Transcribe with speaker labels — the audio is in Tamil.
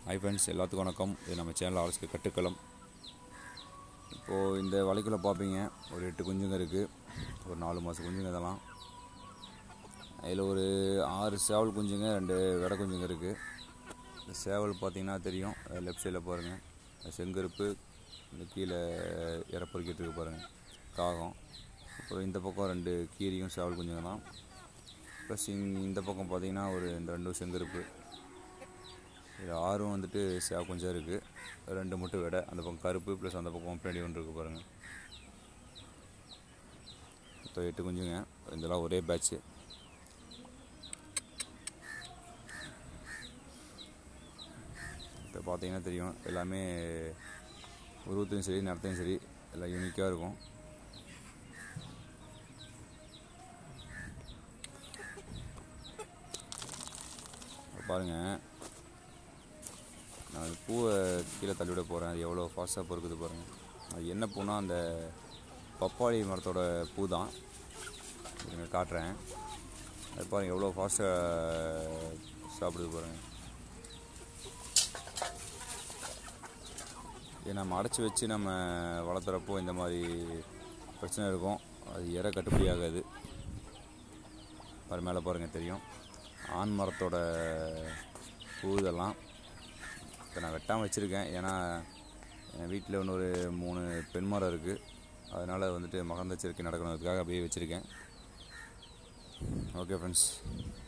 Speaker 1: ஹை ஃப்ரெண்ட்ஸ் எல்லாத்துக்கும் வணக்கம் இது நம்ம சேனல் ஆலோசிக்க கட்டுக்களம் இப்போது இந்த வலைக்குள்ளே பார்ப்பீங்க ஒரு எட்டு குஞ்சுங்க இருக்குது ஒரு நாலு மாதம் குஞ்சுங்க இதெல்லாம் அதில் ஒரு ஆறு சேவல் குஞ்சுங்க ரெண்டு வெடை குஞ்சுங்க இருக்குது இந்த சேவல் பார்த்தீங்கன்னா தெரியும் லெஃப்ட் சைடில் பாருங்கள் செங்கருப்பு இந்த கீழே இற பொறுக்கிட்டு இருக்கு பாருங்கள் காகம் அப்புறம் இந்த பக்கம் ரெண்டு கீரியும் சேவல் குஞ்சுங்க தான் ப்ளஸ் இந்த பக்கம் பார்த்தீங்கன்னா ஒரு இந்த ரெண்டும் செங்கருப்பு இது ஆறும் வந்துட்டு சேவ் கொஞ்சம் இருக்குது ரெண்டு மட்டும் விடை அந்த பக்கம் கருப்பு ப்ளஸ் அந்த பக்கம் பின்னாடி ஒன்று இருக்குது பாருங்கள் மொத்தம் எட்டு குஞ்சுங்க இதெல்லாம் ஒரே பேட்ச்சு இப்போ பார்த்தீங்கன்னா தெரியும் எல்லாமே உருவத்தையும் சரி நடத்தையும் சரி எல்லாம் யூனிக்காக இருக்கும் பாருங்கள் நான் பூவை கீழே தள்ளிவிட போகிறேன் அது எவ்வளோ ஃபாஸ்ட்டாக பொறுக்குது பாருங்கள் அது என்ன பூனா அந்த பப்பாளி மரத்தோட பூ தான் இருங்க காட்டுறேன் அது பாருங்கள் எவ்வளோ ஃபாஸ்ட்டாக சாப்பிடுது பாருங்கள் இது நம்ம அடைச்சி வச்சு நம்ம வளர்த்துறப்போ இந்த மாதிரி பிரச்சனை இருக்கும் அது இற கட்டுப்படி ஆகாது பாரு மேலே பாருங்கள் தெரியும் ஆண் மரத்தோட பூ இதெல்லாம் இப்போ நான் வெட்டாமல் வச்சுருக்கேன் ஏன்னா என் வீட்டில் இன்னொரு மூணு பெண் மரம் இருக்குது அதனால் வந்துட்டு மகந்த சேர்க்கை நடக்கணுன்றதுக்காக அப்படியே வச்சுருக்கேன் ஓகே ஃப்ரெண்ட்ஸ்